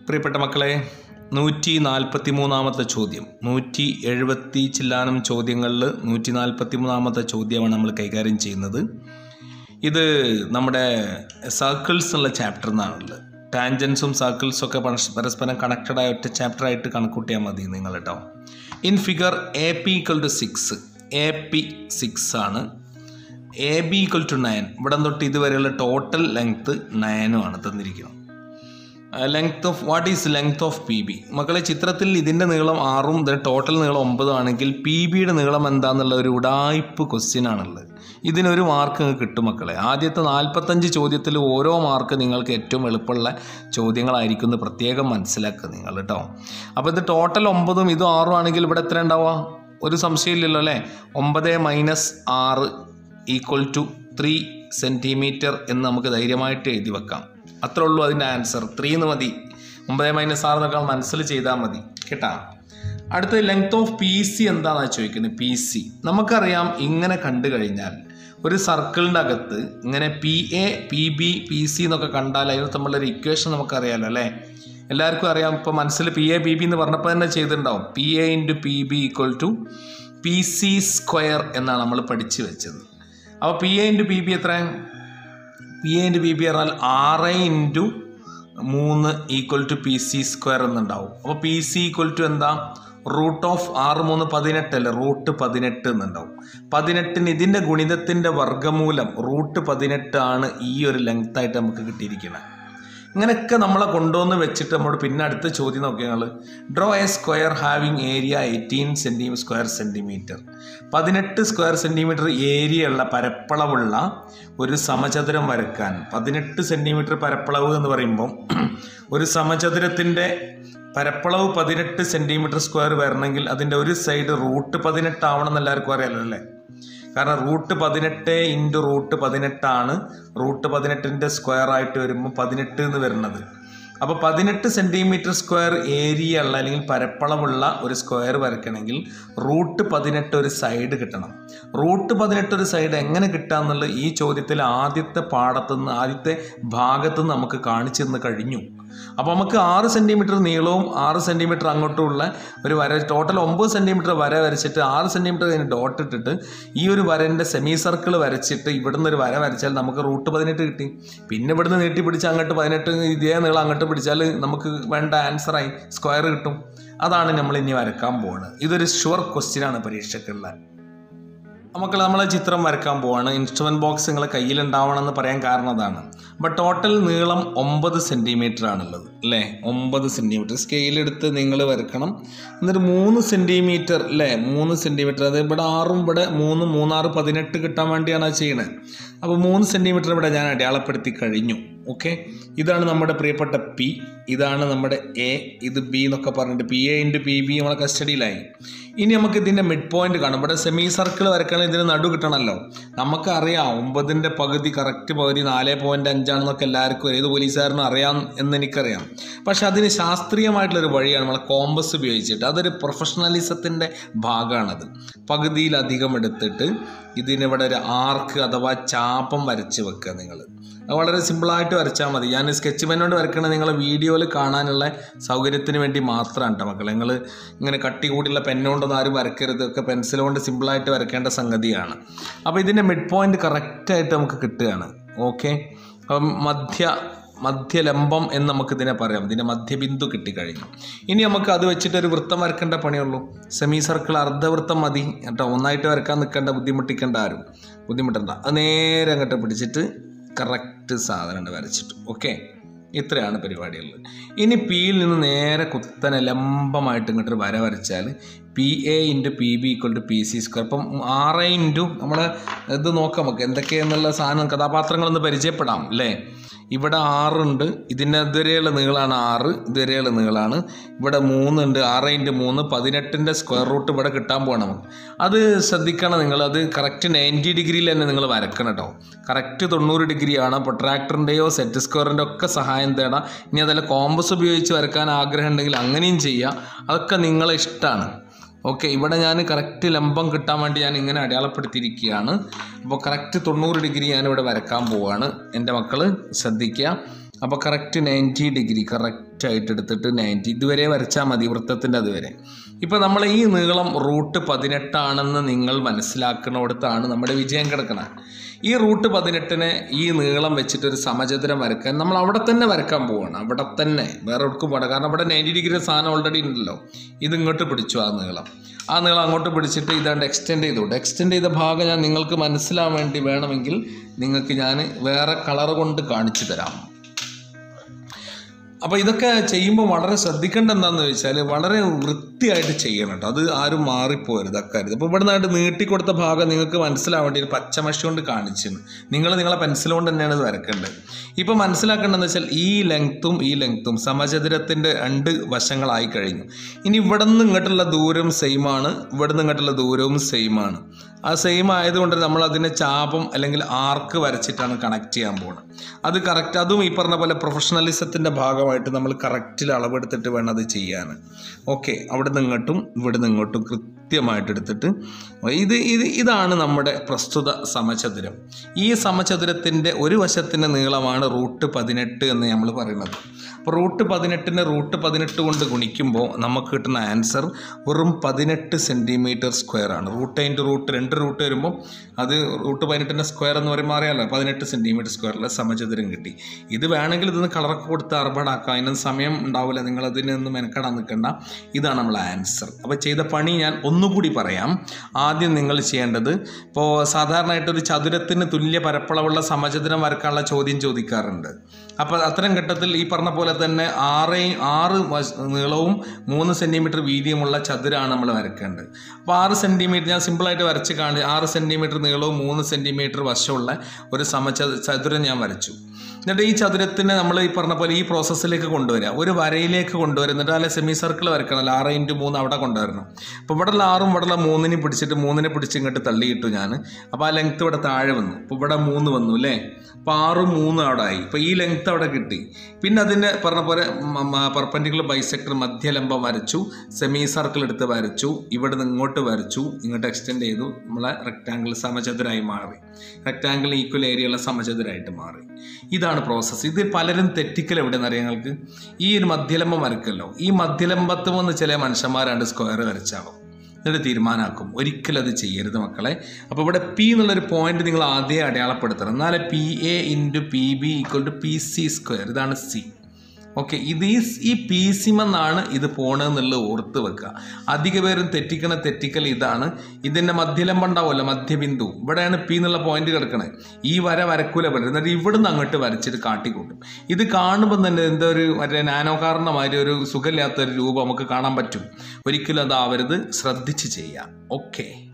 പ്രിയപ്പെട്ട മക്കളെ നൂറ്റി നാൽപ്പത്തി മൂന്നാമത്തെ ചോദ്യം നൂറ്റി എഴുപത്തി ചില്ലാനം ചോദ്യങ്ങളിൽ നൂറ്റി നാൽപ്പത്തി മൂന്നാമത്തെ ചോദ്യമാണ് നമ്മൾ കൈകാര്യം ചെയ്യുന്നത് ഇത് നമ്മുടെ സർക്കിൾസ് എന്നുള്ള ചാപ്റ്റർ നിന്നാണുള്ളത് ടാൻജൻസും സർക്കിൾസും ഒക്കെ പരസ്- പരസ്പരം കണക്റ്റഡ് ആയ ഒറ്റ ചാപ്റ്റർ ആയിട്ട് കണക്കൂട്ടിയാൽ മതി നിങ്ങൾ കേട്ടോ in figure A P equal to six A P six ആണ് A B equal to nine ഇവിടെ തൊട്ട് ഇതുവരെയുള്ള ടോട്ടൽ ലെങ്ത്ത് നയനും ആണ് തന്നിരിക്കുന്നത് length of what is length of P B മക്കളെ ചിത്രത്തിൽ ഇതിൻ്റെ നീളം ആറും ഇതിൻ്റെ ടോട്ടൽ നീളം ഒമ്പതും ആണെങ്കിൽ പി ബിയുടെ നീളം എന്താന്നുള്ള ഒരു ഉടായ്പ് ക്വസ്റ്റ്യൻ ആണുള്ളത് ഇതിനൊരു മാർക്ക് നിങ്ങൾക്ക് കിട്ടും മക്കളെ ആദ്യത്തെ നാൽപ്പത്തഞ്ച് ചോദ്യത്തിൽ ഓരോ മാർക്ക് നിങ്ങൾക്ക് ഏറ്റവും എളുപ്പമുള്ള ചോദ്യങ്ങളായിരിക്കും എന്ന് പ്രത്യേകം മനസ്സിലാക്കുക നിങ്ങൾ കേട്ടോ അപ്പോൾ ഇത് ടോട്ടൽ ഒമ്പതും ഇതും ആറും ആണെങ്കിൽ ഇവിടെ എത്ര ഉണ്ടാവുക ഒരു സംശയമില്ലല്ലോ അല്ലേ ഒമ്പത് മൈനസ് ആറ് ഈക്വൽ ടു ത്രീ സെൻറ്റിമീറ്റർ എന്ന് നമുക്ക് ധൈര്യമായിട്ട് എഴുതി വെക്കാം അത്രേ ഉള്ളൂ അതിൻ്റെ ആൻസർ ത്രീ എന്ന് മതി ഒമ്പത് മൈനസ് ആറ് എന്നൊക്കെ മനസ്സിൽ ചെയ്താൽ മതി കേട്ടാ അടുത്ത ലെങ്ത് ഓഫ് പി സി എന്താണെന്നാണ് ചോദിക്കുന്നത് പി സി നമുക്കറിയാം ഇങ്ങനെ കണ്ടു കഴിഞ്ഞാൽ ഒരു സർക്കിളിൻ്റെ അകത്ത് ഇങ്ങനെ P A P B P C എന്നൊക്കെ കണ്ടാൽ അതിന് തമ്മിലൊരു ഇക്വേഷൻ നമുക്കറിയാമല്ലോ അല്ലേ എല്ലാവർക്കും അറിയാം ഇപ്പോൾ മനസ്സിൽ പി എ പി ബി എന്ന് പറഞ്ഞപ്പോൾ തന്നെ ചെയ്തിട്ടുണ്ടാവും P A into P B equal to P C square എന്നാണ് നമ്മൾ പഠിച്ചു വെച്ചത് അപ്പോൾ P A into P B എത്ര P A into P B പറഞ്ഞാൽ ആറ് ഇൻറ്റു മൂന്ന് equal to P C square എന്നുണ്ടാവും അപ്പോൾ പി സി ഈക്വൽ ടു എന്താ റൂട്ട് ഓഫ് ആറ് മൂന്ന് പതിനെട്ടല്ലേ റൂട്ട് പതിനെട്ട് എന്നുണ്ടാവും പതിനെട്ടിന് ഇതിൻ്റെ ഗുണിതത്തിൻ്റെ വർഗ്ഗമൂലം റൂട്ട് പതിനെട്ട് ആണ് ഈ ഒരു ലെങ്ത് ആയിട്ട് നമുക്ക് കിട്ടിയിരിക്കുന്നത് ഇങ്ങനെയൊക്കെ നമ്മളെ കൊണ്ടുവന്ന് വെച്ചിട്ട് നമ്മോട് പിന്നെ അടുത്ത ചോദ്യം നോക്കിയാൽ ഞങ്ങൾ draw a square having area eighteen centi square centimetre പതിനെട്ട് സ്ക്വയർ സെൻറ്റിമീറ്റർ ഏരിയ ഉള്ള പരപ്പളവുള്ള ഒരു സമചതുരം വരക്കാൻ പതിനെട്ട് സെൻറ്റിമീറ്റർ പരപ്പളവ് എന്ന് പറയുമ്പം ഒരു സമചതുരത്തിൻ്റെ പരപ്പളവ് പതിനെട്ട് സെൻറ്റിമീറ്റർ സ്ക്വയർ വരണമെങ്കിൽ അതിൻ്റെ ഒരു സൈഡ് റൂട്ട് പതിനെട്ട് ആവണം എന്ന് എല്ലാവർക്കും അറിയാലോ അല്ലേ കാരണം റൂട്ട് പതിനെട്ട് ഇൻറ്റു റൂട്ട് പതിനെട്ടാണ് റൂട്ട് പതിനെട്ടിൻ്റെ സ്ക്വയർ ആയിട്ട് വരുമ്പോൾ പതിനെട്ട് എന്ന് വരുന്നത് അപ്പോൾ പതിനെട്ട് സെൻറ്റിമീറ്റർ സ്ക്വയർ ഏരിയ ഉള്ള അല്ലെങ്കിൽ പരപ്പളവുള്ള ഒരു സ്ക്വയർ വരയ്ക്കണമെങ്കിൽ റൂട്ട് പതിനെട്ട് ഒരു സൈഡ് കിട്ടണം റൂട്ട് പതിനെട്ട് ഒരു സൈഡ് എങ്ങനെ കിട്ടാന്നുള്ളത് ഈ ചോദ്യത്തിൽ ആദ്യത്തെ പാഠത്തുനിന്ന് ആദ്യത്തെ ഭാഗത്തുനിന്ന് നമുക്ക് കാണിച്ചു തന്ന് കഴിഞ്ഞു അപ്പോൾ നമുക്ക് ആറ് സെൻറ്റിമീറ്റർ നീളവും ആറ് സെൻറ്റിമീറ്റർ അങ്ങോട്ടുമുള്ള ഒരു വര ടോട്ടൽ ഒമ്പത് സെൻറ്റിമീറ്റർ വര വരച്ചിട്ട് ആറ് സെൻറ്റിമീറ്റർ അതിന് ഡോട്ട് ഇട്ടിട്ട് ഈ ഒരു വരൻ്റെ സെമി സർക്കിൾ വരച്ചിട്ട് ഇവിടുന്ന് ഒരു വര വരച്ചാൽ നമുക്ക് റൂട്ട് പതിനെട്ട് കിട്ടി പിന്നെ ഇവിടുന്ന് നീട്ടി പിടിച്ച് അങ്ങോട്ട് പതിനെട്ട് ഇതേ നീളം അങ്ങോട്ട് പിടിച്ചാൽ നമുക്ക് വേണ്ട ആൻസറായി സ്ക്വയർ കിട്ടും അതാണ് നമ്മൾ ഇനി വരക്കാൻ പോകുന്നത് ഇതൊരു ഷുവർ ക്വസ്റ്റ്യൻ ആണ് പരീക്ഷയ്ക്കുള്ള മക്കൾ നമ്മൾ ചിത്രം വരക്കാൻ പോവാണ് ഇൻസ്ട്രുമെൻറ്റ് ബോക്സ് നിങ്ങളെ കയ്യിലുണ്ടാവണം എന്ന് പറയാൻ കാരണം അതാണ് അപ്പോൾ ടോട്ടൽ നീളം ഒമ്പത് സെൻറ്റിമീറ്റർ ആണുള്ളത് അല്ലേ ഒമ്പത് സെൻറ്റിമീറ്റർ സ്കെയിലെടുത്ത് നിങ്ങൾ വരക്കണം എന്നിട്ട് മൂന്ന് സെൻറ്റിമീറ്റർ അല്ലേ മൂന്ന് സെൻറ്റിമീറ്റർ അത് ഇവിടെ ആറും ഇവിടെ മൂന്ന് മൂന്നാറ് പതിനെട്ട് കിട്ടാൻ വേണ്ടിയാണ് അത് ചെയ്യണത് അപ്പോൾ മൂന്ന് സെൻറ്റിമീറ്റർ ഇവിടെ ഞാൻ അടയാളപ്പെടുത്തി കഴിഞ്ഞു ഓക്കെ ഇതാണ് നമ്മുടെ പ്രിയപ്പെട്ട പി ഇതാണ് നമ്മുടെ എ ഇത് ബി എന്നൊക്കെ പറഞ്ഞിട്ട് P A into P B നമ്മളെ കസ്റ്റഡിയിലായി ഇനി നമുക്ക് ഇതിൻ്റെ മിഡ് പോയിന്റ് കാണും ഇവിടെ സെമി സർക്കിൾ വരക്കണമെങ്കിൽ ഇതിന് നടു കിട്ടണമല്ലോ നമുക്കറിയാം ഒമ്പതിൻ്റെ പകുതി കറക്റ്റ് പകുതി നാല് പോയിൻറ്റ് അഞ്ചാണെന്നൊക്കെ എല്ലാവർക്കും ഏത് പോലീസുകാരനും അറിയാം എന്ന് എനിക്കറിയാം പക്ഷെ അതിന് ശാസ്ത്രീയമായിട്ടുള്ളൊരു വഴിയാണ് നമ്മളെ കോമ്പസ് ഉപയോഗിച്ചിട്ട് അതൊരു പ്രൊഫഷണലിസത്തിൻ്റെ ഭാഗമാണത് പകുതിയിലധികം എടുത്തിട്ട് ഇതിനിവിടെ ഒരു ആർക്ക് അഥവാ ചാപം വരച്ച് വെക്കുക നിങ്ങൾ അത് വളരെ സിമ്പിളായിട്ട് വരച്ചാൽ മതി ഞാൻ സ്കെച്ച് പെന്നോട് വരക്കണത് നിങ്ങളെ വീഡിയോയിൽ കാണാനുള്ള സൗകര്യത്തിന് വേണ്ടി മാത്രമാണ് കേട്ടോ മക്കളെ നിങ്ങൾ ഇങ്ങനെ കട്ടി കൂടിയുള്ള പെന്നുകൊണ്ടൊന്നും ആരും വരക്കരുത് ഒക്കെ പെൻസിൽ കൊണ്ട് സിമ്പിളായിട്ട് വരക്കേണ്ട സംഗതിയാണ് അപ്പോൾ ഇതിൻ്റെ മിഡ് പോയിന്റ് കറക്റ്റായിട്ട് നമുക്ക് കിട്ടുകയാണ് ഓക്കെ അപ്പം മധ്യ മധ്യലംബം എന്ന് നമുക്ക് ഇതിനെ പറയാം ഇതിൻ്റെ മധ്യബിന്ദു കിട്ടിക്കഴിഞ്ഞു ഇനി നമുക്ക് അത് വെച്ചിട്ട് ഒരു വൃത്തം വരക്കേണ്ട പണിയുള്ളൂ സെമി സർക്കിൾ അർദ്ധവൃത്തം മതി കേട്ടോ ഒന്നായിട്ട് വരക്കാൻ നിൽക്കേണ്ട ബുദ്ധിമുട്ടിക്കേണ്ട ആരും ബുദ്ധിമുട്ടണ്ട അത് നേരെ അങ്ങോട്ട് പിടിച്ചിട്ട് കറക്റ്റ് സാധനം വരച്ചിട്ട് ഓക്കെ ഇത്രയാണ് പരിപാടിയുള്ളത് ഇനി പിയിൽ നിന്ന് നേരെ കുത്തനെ ലംബമായിട്ട് ഇങ്ങോട്ട് ഒരു വര വരച്ചാൽ P A into P B equal to P C square ഇപ്പം ആറ് ഇൻറ്റു നമ്മൾ ഇത് നോക്കാം നമുക്ക് എന്തൊക്കെയെന്നുള്ള സാധനം കഥാപാത്രങ്ങളൊന്ന് പരിചയപ്പെടാം അല്ലേ ഇവിടെ ആറുണ്ട് ഇതിൻ്റെ ഇതുവരെയുള്ള നീളമാണ് ആറ് ഇതുവരെയുള്ള നീളമാണ് ഇവിടെ മൂന്നുണ്ട് ആറ് ഇൻറ്റു മൂന്ന് പതിനെട്ടിൻ്റെ സ്ക്വയർ റൂട്ട് ഇവിടെ കിട്ടാൻ പോകണം നമുക്ക് അത് ശ്രദ്ധിക്കണം നിങ്ങൾ അത് കറക്റ്റ് നയൻറ്റി ഡിഗ്രിയിൽ തന്നെ നിങ്ങൾ വരക്കണം കേട്ടോ കറക്റ്റ് തൊണ്ണൂറ് ഡിഗ്രിയാണ് അപ്പോൾ ട്രാക്ടറിൻ്റെയോ സെറ്റ് സ്ക്വയറിൻ്റെ ഒക്കെ സഹായം തേടാം ഇനി അതല്ല കോമ്പസ് ഉപയോഗിച്ച് വരക്കാൻ ആഗ്രഹം ഉണ്ടെങ്കിൽ അങ്ങനെയും ചെയ്യാം അതൊക്കെ നിങ്ങളെ ഇഷ്ടമാണ് ഓക്കെ ഇവിടെ ഞാൻ കറക്റ്റ് ലംബം കിട്ടാൻ വേണ്ടി ഞാൻ ഇങ്ങനെ അടയാളപ്പെടുത്തിയിരിക്കുകയാണ് അപ്പോൾ കറക്റ്റ് തൊണ്ണൂറ് ഡിഗ്രി ഞാനിവിടെ വരക്കാൻ പോവുകയാണ് എൻ്റെ മക്കൾ ശ്രദ്ധിക്കുക അപ്പോൾ കറക്റ്റ് നയൻറ്റി ഡിഗ്രി കറക്റ്റായിട്ട് എടുത്തിട്ട് നയൻറ്റി ഇതുവരെ വരച്ചാൽ മതി വൃത്തത്തിൻ്റെ അതുവരെ ഇപ്പോൾ നമ്മൾ ഈ നീളം റൂട്ട് പതിനെട്ടാണെന്ന് നിങ്ങൾ മനസ്സിലാക്കുന്നിടത്താണ് നമ്മുടെ വിജയം കിടക്കുന്നത് ഈ റൂട്ട് പതിനെട്ടിന് ഈ നീളം വെച്ചിട്ട് ഒരു സമചതുരം വരക്കാൻ നമ്മൾ അവിടെ തന്നെ വരക്കാൻ പോവുകയാണ് അവിടെ തന്നെ വേറെ എവിടേക്കും പോകണം കാരണം അവിടെ നയൻറ്റി ഡിഗ്രി സാധനം ഓൾറെഡി ഉണ്ടല്ലോ ഇത് ഇങ്ങോട്ട് പിടിച്ചു ആ നീളം ആ നീളം അങ്ങോട്ട് പിടിച്ചിട്ട് ഇതാണ്ട് എക്സ്റ്റെൻഡ് ചെയ്തോട്ടെ എക്സ്റ്റെൻഡ് ചെയ്ത ഭാഗം ഞാൻ നിങ്ങൾക്ക് മനസ്സിലാവാൻ വേണ്ടി വേണമെങ്കിൽ നിങ്ങൾക്ക് ഞാൻ വേറെ കളർ കൊണ്ട് കാണിച്ചു തരാം അപ്പോൾ ഇതൊക്കെ ചെയ്യുമ്പോൾ വളരെ ശ്രദ്ധിക്കേണ്ട എന്താണെന്ന് ചോദിച്ചാൽ വളരെ വൃത്തിയായിട്ട് ചെയ്യണം കേട്ടോ അത് ആരും മാറിപ്പോരുത് അക്കാര്യത്തിൽ അപ്പോൾ ഇവിടെ നിന്നായിട്ട് നീട്ടിക്കൊടുത്ത ഭാഗം നിങ്ങൾക്ക് മനസ്സിലാവാൻ വേണ്ടി ഒരു പച്ചമഷി കൊണ്ട് കാണിച്ചിരുന്നു നിങ്ങൾ നിങ്ങളെ പെൻസിൽ കൊണ്ട് തന്നെയാണ് ഇത് വരക്കേണ്ടത് ഇപ്പോൾ മനസ്സിലാക്കേണ്ടതെന്ന് വെച്ചാൽ ഈ ലെങ്ത്തും ഈ ലെങ്ത്തും സമചതുരത്തിൻ്റെ രണ്ട് വശങ്ങളായി കഴിഞ്ഞു ഇനി ഇവിടെ നിന്ന് ഇങ്ങോട്ടുള്ള ദൂരം സെയിം ആണ് ഇവിടെ നിന്ന് ഇങ്ങോട്ടുള്ള ദൂരവും സെയിം ആണ് ആ സെയിം ആയതുകൊണ്ട് നമ്മൾ അതിനെ ചാപം അല്ലെങ്കിൽ ആർക്ക് വരച്ചിട്ടാണ് കണക്ട് ചെയ്യാൻ പോകുന്നത് അത് കറക്റ്റ് അതും ഈ പറഞ്ഞ പോലെ പ്രൊഫഷണലിസത്തിൻ്റെ ഭാഗമായിട്ട് നമ്മൾ കറക്റ്റിൽ അളവെടുത്തിട്ട് വേണം അത് ചെയ്യാൻ ഓക്കെ അവിടെ നിന്ന് ഇങ്ങോട്ടും ഇവിടെ നിന്ന് ഇങ്ങോട്ടും കൃത്യമായിട്ട് എടുത്തിട്ട് ഇത് ഇത് ഇതാണ് നമ്മുടെ പ്രസ്തുത സമചതുരം ഈ സമചതുരത്തിൻ്റെ ഒരു വശത്തിൻ്റെ നീളമാണ് റൂട്ട് പതിനെട്ട് എന്ന് നമ്മൾ പറയുന്നത് അപ്പോൾ റൂട്ട് പതിനെട്ടിനെ റൂട്ട് പതിനെട്ട് കൊണ്ട് ഗുണിക്കുമ്പോൾ നമുക്ക് കിട്ടുന്ന ആൻസർ വെറും പതിനെട്ട് സെൻറ്റിമീറ്റർ സ്ക്വയർ ആണ് റൂട്ട് ഇൻറ്റു റൂട്ട് രണ്ട് റൂട്ട് വരുമ്പോൾ അത് റൂട്ട് പതിനെട്ടിൻ്റെ സ്ക്വയർ എന്ന് പറയുമ്പോൾ അറിയാമല്ലോ പതിനെട്ട് സെൻറ്റിമീറ്റർ സ്ക്വയറിലെ സമചതുരം കിട്ടി ഇത് വേണമെങ്കിൽ ഇതൊന്ന് കളറൊക്കെ കൊടുത്ത് അർബടാക്കാം അതിനൊന്നും സമയം ഉണ്ടാവില്ല നിങ്ങൾ അതിനൊന്നും മെനക്കെടാൻ നിൽക്കണ്ട ഇതാണ് നമ്മളെ ആൻസർ അപ്പോൾ ചെയ്ത പണി ഞാൻ ഒന്നുകൂടി പറയാം ആദ്യം നിങ്ങൾ ചെയ്യേണ്ടത് ഇപ്പോൾ സാധാരണയായിട്ട് ഒരു ചതുരത്തിന് തുല്യ പരപ്പളവുള്ള സമചതുരം വരക്കാനുള്ള ചോദ്യം ചോദിക്കാറുണ്ട് അപ്പോൾ അത്തരം ഘട്ടത്തിൽ ഈ പറഞ്ഞ പോലെ തന്നെ ആറ് ആറ് വശ- നീളവും മൂന്ന് സെൻറ്റിമീറ്റർ വീതിയുമുള്ള ചതുരമാണ് നമ്മൾ വരക്കേണ്ടത് അപ്പോൾ ആറ് സെൻറ്റിമീറ്റർ ഞാൻ സിമ്പിളായിട്ട് വരച്ച് കാണി ആറ് സെൻറ്റിമീറ്റർ നീളവും മൂന്ന് സെൻറ്റിമീറ്റർ വശമുള്ള ഒരു സമച ചതുരം ഞാൻ വരച്ചു എന്നിട്ട് ഈ ചതുരത്തിനെ നമ്മൾ ഈ പറഞ്ഞ പോലെ ഈ പ്രോസസ്സിലേക്ക് കൊണ്ടുവരിക ഒരു വരയിലേക്ക് കൊണ്ടുവരിക എന്നിട്ട് അല്ലെ സെമി സർക്കിൾ വരക്കണം ആറ് ഇൻറ്റു മൂന്ന് അവിടെ കൊണ്ടുവരണം അപ്പോൾ ഇവിടെയുള്ള ആറും ഇവിടെയുള്ള മൂന്നിനെ പിടിച്ചിട്ട് മൂന്നിനെ പിടിച്ച് ഇങ്ങോട്ട് തള്ളിയിട്ടു ഞാൻ അപ്പോൾ ആ ലെങ്ത്ത് ഇവിടെ താഴെ വന്നു അപ്പോൾ ഇവിടെ മൂന്ന് വന്നു അല്ലേ അപ്പോൾ ആറും മൂന്ന് അവിടെ ആയി ഇപ്പോൾ ഈ ലെങ്ത്ത് അവിടെ കിട്ടി പിന്നെ അതിൻ്റെ പറഞ്ഞ പോലെ പെർപ്പൻഡിക്കുലർ ബൈസെക്ടർ മധ്യലംബം വരച്ചു സെമി സർക്കിൾ എടുത്ത് വരച്ചു ഇവിടെ നിന്ന് ഇങ്ങോട്ട് വരച്ചു ഇങ്ങോട്ട് എക്സ്റ്റെൻഡ് ചെയ്തു നമ്മളെ റെക്റ്റാങ്കിൾ സമചതുരായി മാറി റെക്റ്റാങ്കിൾ ഈക്വൽ ഏരിയയുള്ള സമചതുരായിട്ട് മാറി ഇതാണ് പ്രോസസ്സ് ഇത് പലരും തെറ്റിക്കൽ എവിടെയെന്ന് അറിയാം നിങ്ങൾക്ക് ഈ ഒരു മധ്യലംബം വരക്കല്ലോ ഈ മധ്യലംബത്ത് വന്ന് ചില മനുഷ്യന്മാരാണ്ട് സ്ക്വയർ വരച്ചാവും എന്നിട്ട് തീരുമാനമാക്കും ഒരിക്കലും അത് ചെയ്യരുത് മക്കളെ അപ്പോൾ ഇവിടെ പി എന്നുള്ളൊരു പോയിന്റ് നിങ്ങൾ ആദ്യം അടയാളപ്പെടുത്തണം എന്നാലേ P A into P B equal to P C square ഇതാണ് സി ഓക്കെ ഇത് ഈ ഈ പി സിമെന്നാണ് ഇത് പോണെന്നുള്ളത് ഓർത്ത് വെക്കുക അധിക പേരും തെറ്റിക്കണ തെറ്റിക്കൽ ഇതാണ് ഇതിൻ്റെ മധ്യലംബം ഉണ്ടാവുമല്ലോ മധ്യബിന്ദു ഇവിടെയാണ് പി എന്നുള്ള പോയിന്റ് കിടക്കണത് ഈ വര വരക്കൂല പറ്റും എന്നിട്ട് ഇവിടുന്ന് അങ്ങോട്ട് വരച്ചിട്ട് കാട്ടിക്കൂട്ടും ഇത് കാണുമ്പോൾ തന്നെ എന്തോ ഒരു മറ്റേ നാനോ കാറിൻ്റെ മാതിരി ഒരു സുഖമില്ലാത്ത ഒരു രൂപം നമുക്ക് കാണാൻ പറ്റും ഒരിക്കലും അതാവരുത് ശ്രദ്ധിച്ച് ചെയ്യാം ഓക്കെ